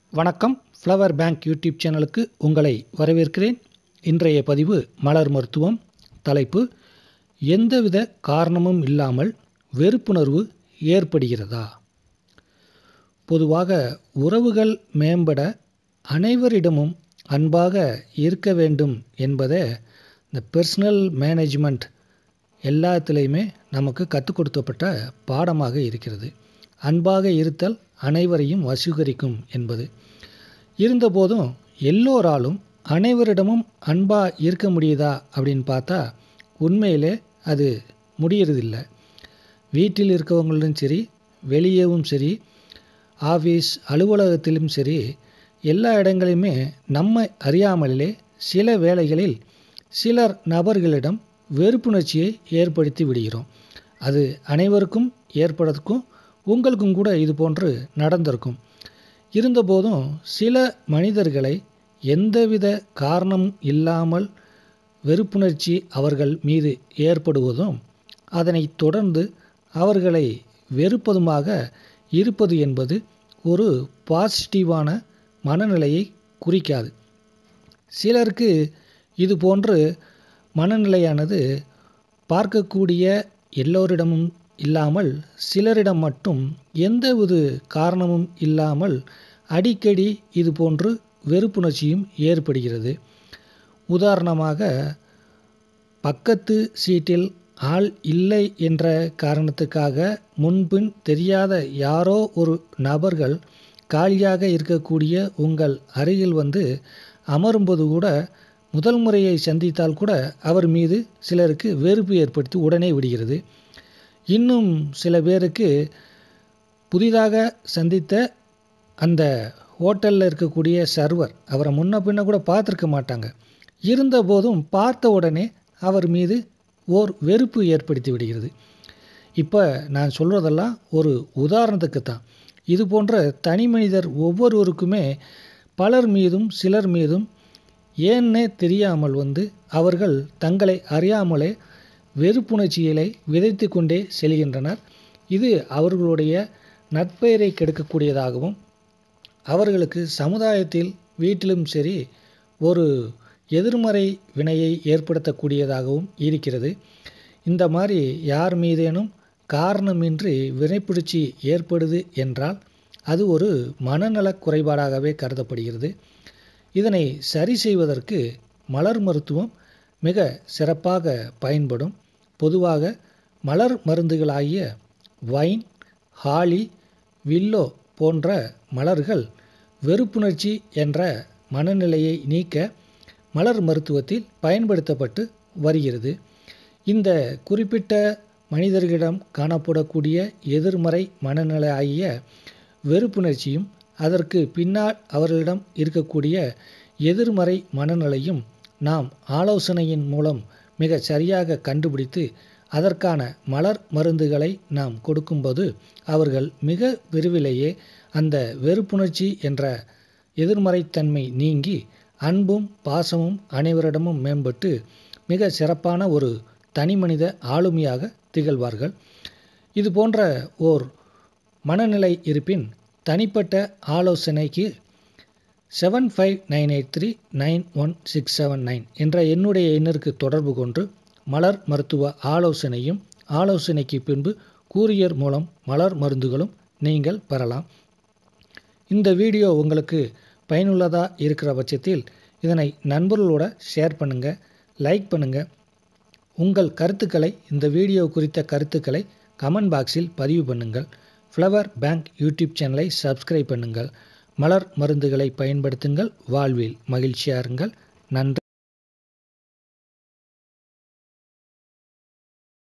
வணக்கம் flower bank YouTube சேனலுக்கு உங்களை வரவேற்கிறேன் இன்றைய பதிவு மலர் மருத்துவம் தலைப்பு எந்தவித காரணமும் இல்லாமல் வெறுப்புணர்வு ஏற்படுகிறதா பொதுவாக உறவுகள் மேம்பட அனைவரிடமும் அன்பாக இருக்க வேண்டும் என்பதை இந்த பர்சனல் மேனேஜ்மெண்ட் எல்லாத்துலேயுமே நமக்கு கற்றுக் கொடுக்கப்பட்ட பாடமாக இருக்கிறது அன்பாக இருத்தல் அனைவரையும் வசீகரிக்கும் என்பது இருந்தபோதும் எல்லோராலும் அனைவரிடமும் அன்பாக இருக்க முடியுதா அப்படின்னு பார்த்தா உண்மையிலே அது முடியறதில்ல வீட்டில் இருக்கவங்களும் சரி வெளியேவும் சரி ஆஃபீஸ் அலுவலகத்திலும் சரி எல்லா இடங்களிலுமே நம்ம அறியாமலே சில வேளைகளில் சிலர் நபர்களிடம் வெறுப்புணர்ச்சியை ஏற்படுத்தி விடுகிறோம் அது அனைவருக்கும் ஏற்படுறதுக்கும் உங்களுக்கும் கூட இது போன்று நடந்திருக்கும் இருந்தபோதும் சில மனிதர்களை எந்தவித காரணம் இல்லாமல் வெறுப்புணர்ச்சி அவர்கள் மீது ஏற்படுவதும் அதனைத் தொடர்ந்து அவர்களை வெறுப்பதுமாக இருப்பது என்பது ஒரு பாசிட்டிவான மனநிலையை குறிக்காது சிலருக்கு இது போன்று மனநிலையானது பார்க்கக்கூடிய எல்லோரிடமும் இல்லாமல் சிலரிடம் மட்டும் எந்தவித காரணமும் இல்லாமல் அடிக்கடி இது போன்று வெறுப்புணர்ச்சியும் ஏற்படுகிறது உதாரணமாக பக்கத்து சீட்டில் ஆள் இல்லை என்ற காரணத்துக்காக முன்பின் தெரியாத யாரோ ஒரு நபர்கள் காலியாக இருக்கக்கூடிய உங்கள் அருகில் வந்து அமரும்போது கூட முதல் முறையை சந்தித்தால் கூட அவர் மீது சிலருக்கு வெறுப்பு ஏற்படுத்தி உடனே விடுகிறது இன்னும் சில பேருக்கு புதிதாக சந்தித்த அந்த ஹோட்டலில் இருக்கக்கூடிய சர்வர் அவரை முன்ன பின்ன கூட பார்த்துருக்க மாட்டாங்க இருந்தபோதும் பார்த்த உடனே அவர் மீது ஓர் வெறுப்பு ஏற்படுத்தி விடுகிறது இப்போ நான் சொல்கிறதெல்லாம் ஒரு உதாரணத்துக்கு தான் இது போன்ற தனி மனிதர் ஒவ்வொருவருக்குமே பலர் மீதும் சிலர் மீதும் ஏன்னே தெரியாமல் வந்து அவர்கள் தங்களை அறியாமலே வெறுப்புணர்ச்சிகளை விதைத்து கொண்டே செல்கின்றனர் இது அவர்களுடைய நட்பெயரை கெடுக்கக்கூடியதாகவும் அவர்களுக்கு சமுதாயத்தில் வீட்டிலும் சரி ஒரு எதிர்மறை வினையை ஏற்படுத்தக்கூடியதாகவும் இருக்கிறது இந்த மாதிரி யார் மீதேனும் காரணமின்றி வினைப்பிடிச்சி ஏற்படுது என்றால் அது ஒரு மனநலக் குறைபாடாகவே கருதப்படுகிறது இதனை சரி செய்வதற்கு மலர் மருத்துவம் மிக சிறப்பாக பயன்படும் பொதுவாக மலர் மருந்துகளாகிய வைன் ஹாலி வில்லோ போன்ற மலர்கள் வெறுப்புணர்ச்சி என்ற மனநிலையை நீக்க மலர் மருத்துவத்தில் பயன்படுத்தப்பட்டு வருகிறது இந்த குறிப்பிட்ட மனிதர்களிடம் காணப்படக்கூடிய எதிர்மறை மனநிலை ஆகிய வெறுப்புணர்ச்சியும் அதற்கு பின்னால் அவர்களிடம் இருக்கக்கூடிய எதிர்மறை மனநிலையும் நாம் ஆலோசனையின் மூலம் மிக சரியாக கண்டுபிடித்து அதற்கான மலர் மருந்துகளை நாம் கொடுக்கும்போது அவர்கள் மிக விரைவிலேயே அந்த வெறுப்புணர்ச்சி என்ற எதிர்மறைத்தன்மை நீங்கி அன்பும் பாசமும் அனைவரிடமும் மேம்பட்டு மிக சிறப்பான ஒரு தனிமனித ஆளுமையாக திகழ்வார்கள் இது போன்ற ஓர் மனநிலை இருப்பின் தனிப்பட்ட ஆலோசனைக்கு seven five nine eight three nine one six seven nine என்ற என்னுடைய எண்ணிற்கு தொடர்பு கொண்டு மலர் மருத்துவ ஆலோசனையும் ஆலோசனைக்கு பின்பு கூரியர் மூலம் மலர் மருந்துகளும் நீங்கள் பெறலாம் இந்த வீடியோ உங்களுக்கு பயனுள்ளதாக இருக்கிற பட்சத்தில் இதனை நண்பர்களோட ஷேர் பண்ணுங்கள் லைக் பண்ணுங்கள் உங்கள் கருத்துக்களை இந்த வீடியோ குறித்த கருத்துக்களை கமெண்ட் பாக்ஸில் பதிவு பண்ணுங்கள் ஃப்ளவர் பேங்க் யூடியூப் சேனலை சப்ஸ்கிரைப் பண்ணுங்கள் மலர் மருந்துகளை பயன்படுத்துங்கள் வாழ்வில் மகிழ்ச்சியாருங்கள் நன்றி